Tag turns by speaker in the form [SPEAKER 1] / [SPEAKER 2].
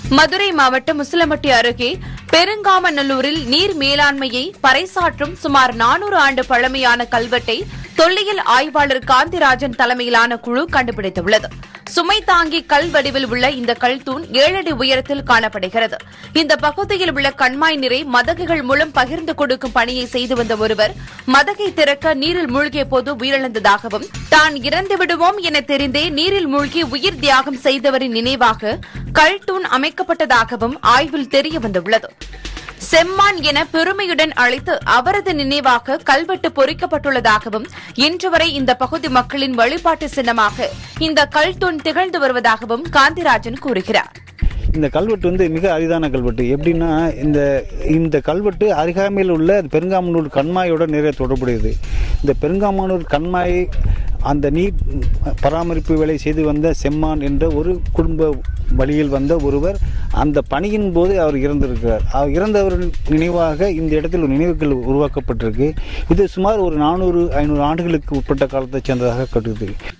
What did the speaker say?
[SPEAKER 1] மதுரை மாவட்டம் முசலமட்டி அருகே பெருங்காமநல்லூரில் நீர் மேலாண்மையை பறைசாற்றும் சுமார் நானூறு ஆண்டு பழமையான கல்வெட்டை தொல்லியல் ஆய்வாளர் காந்திராஜன் தலைமையிலான குழு கண்டுபிடித்துள்ளது சுமை தாங்கி கல் வடிவில் உள்ள இந்த கல் தூண் ஏழடி உயரத்தில் காணப்படுகிறது இந்த பகுதியில் உள்ள கண்மாய் நீரை மதகுகள் மூலம் பகிர்ந்து கொடுக்கும் பணியை செய்து வந்த ஒருவர் மதகை திறக்க நீரில் மூழ்கிய போது உயிரிழந்ததாகவும் தான் இறந்து விடுவோம் என தெரிந்தே நீரில் மூழ்கி உயிர் தியாகம் செய்தவரின் நினைவாக கல் தூண் அமைக்கப்பட்டதாகவும் ஆய்வில் தெரியவந்துள்ளது செம்மான் என பெருமையுடன் அழைத்து அவரது நினைவாக கல்வெட்டு பொறிக்கப்பட்டுள்ளதாகவும் இன்று வரை இந்த பகுதி மக்களின் வழிபாட்டு சின்னமாக இந்த கல் தூண் திகழ்ந்து வருவதாகவும் காந்திராஜன் கூறுகிறார்
[SPEAKER 2] இந்த கல்வெட்டு வந்து மிக அரிதான கல்வெட்டு எப்படின்னா இந்த இந்த கல்வெட்டு அருகாமையில் உள்ள பெருங்காமனூர் கண்மாயோட நிறைய தொடர்புடையது இந்த பெருங்காமனூர் கண்மாய் அந்த நீர் பராமரிப்பு வேலை செய்து வந்த செம்மான் என்ற ஒரு குடும்ப வழியில் வந்த ஒருவர் அந்த பணியின் போது அவர் இறந்திருக்கிறார் அவர் இறந்தவர் நினைவாக இந்த இடத்தில் ஒரு நினைவுகள் உருவாக்கப்பட்டிருக்கு இது சுமார் ஒரு நானூறு ஐநூறு ஆண்டுகளுக்கு உட்பட்ட காலத்தைச் சேர்ந்ததாக கருது